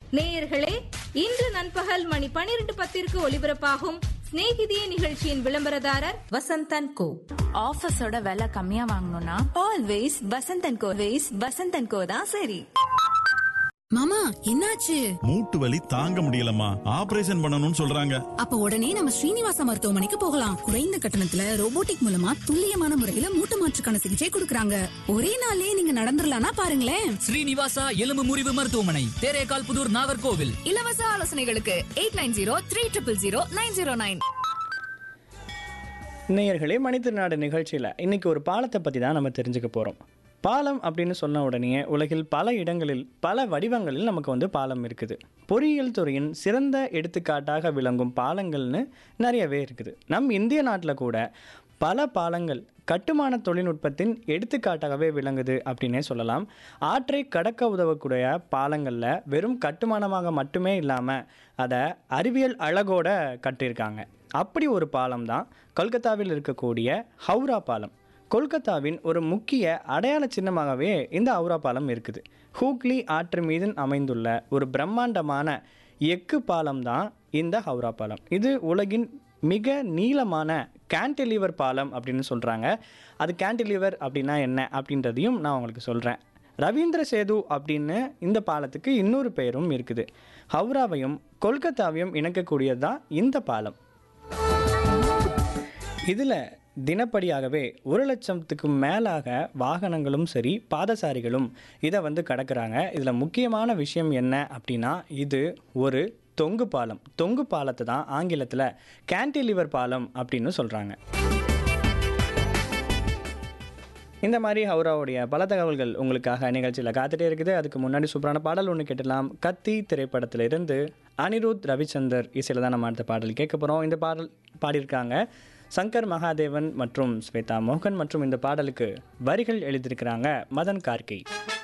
நேயர்களே இன்று நண்பகல் மணி பனிரெண்டு பத்திற்கு ஒலிபரப்பாகும் சிநேகிதியே நிகழ்ச்சியின் விளம்பரதாரர் வசந்தன் கோ ஆஃபீஸோட விலை கம்மியா வாங்கணும்னா always Vasanth and co ways Vasanth and co தான் சரி மாமா என்னாச்சு மூட்டு வலி தாங்க முடியலம்மா ஆபரேஷன் பண்ணணும்னு சொல்றாங்க அப்ப உடனே நம்ம ஸ்ரீனிவாச மருத்துவமனைக்கு போகலாம் குறைந்த கட்டணத்துல ரோபோட்டிக் மூலமா துல்லியமான முறையில மூட்டு மாற்றுக்கான சிகிச்சை கொடுக்கறாங்க ஒரே நாள்லயே நீங்க நடந்துடலாம்னா பாருங்களேன் ஸ்ரீனிவாசா எலும்பு முறிவு மருத்துவமனை தேரேகால் புதூர் நாகர்கோவில் இலவச ஆலோசனைகளுக்கு eight nine zero three triple zero nine zero nine நேயர்களே மனிதநாடு நிகழ்ச்சியில் இன்னைக்கு ஒரு பாலத்தை பற்றி தான் நம்ம தெரிஞ்சுக்க போகிறோம் பாலம் அப்படின்னு சொன்ன உடனே உலகில் பல இடங்களில் பல வடிவங்களில் நமக்கு வந்து பாலம் இருக்குது பொறியியல் துறையின் சிறந்த எடுத்துக்காட்டாக விளங்கும் பாலங்கள்னு நிறையவே இருக்குது நம் இந்திய நாட்டில் கூட பல பாலங்கள் கட்டுமான தொழில்நுட்பத்தின் எடுத்துக்காட்டாகவே விளங்குது அப்படின்னே சொல்லலாம் ஆற்றை கடக்க உதவக்கூடிய பாலங்களில் வெறும் கட்டுமானமாக மட்டுமே இல்லாமல் அதை அறிவியல் அழகோட கட்டியிருக்காங்க அப்படி ஒரு பாலம் தான் கொல்கத்தாவில் இருக்கக்கூடிய ஹவுரா பாலம் கொல்கத்தாவின் ஒரு முக்கிய அடையாள சின்னமாகவே இந்த ஹவுரா பாலம் இருக்குது ஹூக்லி ஆற்று மீது அமைந்துள்ள ஒரு பிரம்மாண்டமான எக்கு பாலம் தான் இந்த ஹவுரா பாலம் இது உலகின் மிக நீளமான கேன்டிலிவர் பாலம் அப்படின்னு சொல்கிறாங்க அது கேன்டிலிவர் அப்படின்னா என்ன அப்படின்றதையும் நான் உங்களுக்கு சொல்கிறேன் ரவீந்திர சேது அப்படின்னு இந்த பாலத்துக்கு இன்னொரு பெயரும் இருக்குது ஹவுராவையும் கொல்கத்தாவையும் இணைக்கக்கூடியது தான் இந்த பாலம் இதில் தினப்படியாகவே ஒரு லட்சத்துக்கு மேலாக வாகனங்களும் சரி பாதசாரிகளும் இதை வந்து கடக்குறாங்க இதில் முக்கியமான விஷயம் என்ன அப்படின்னா இது ஒரு தொங்கு பாலம் தொங்கு பாலத்தை தான் ஆங்கிலத்தில் கேன்டிலிவர் பாலம் அப்படின்னு சொல்கிறாங்க இந்த மாதிரி ஹவுராவுடைய பல தகவல்கள் உங்களுக்காக நிகழ்ச்சியில் காத்துட்டே இருக்குது அதுக்கு முன்னாடி சூப்பரான பாடல் ஒன்று கேட்டலாம் கத்தி திரைப்படத்திலிருந்து அனிருத் ரவிச்சந்தர் இசையில் தான் நம்ம அடுத்த பாடல் கேட்க போகிறோம் இந்த பாடல் பாடியிருக்காங்க சங்கர் மகாதேவன் மற்றும் ஸ்வேதா மோகன் மற்றும் இந்த பாடலுக்கு வரிகள் எழுதியிருக்கிறாங்க மதன் கார்கே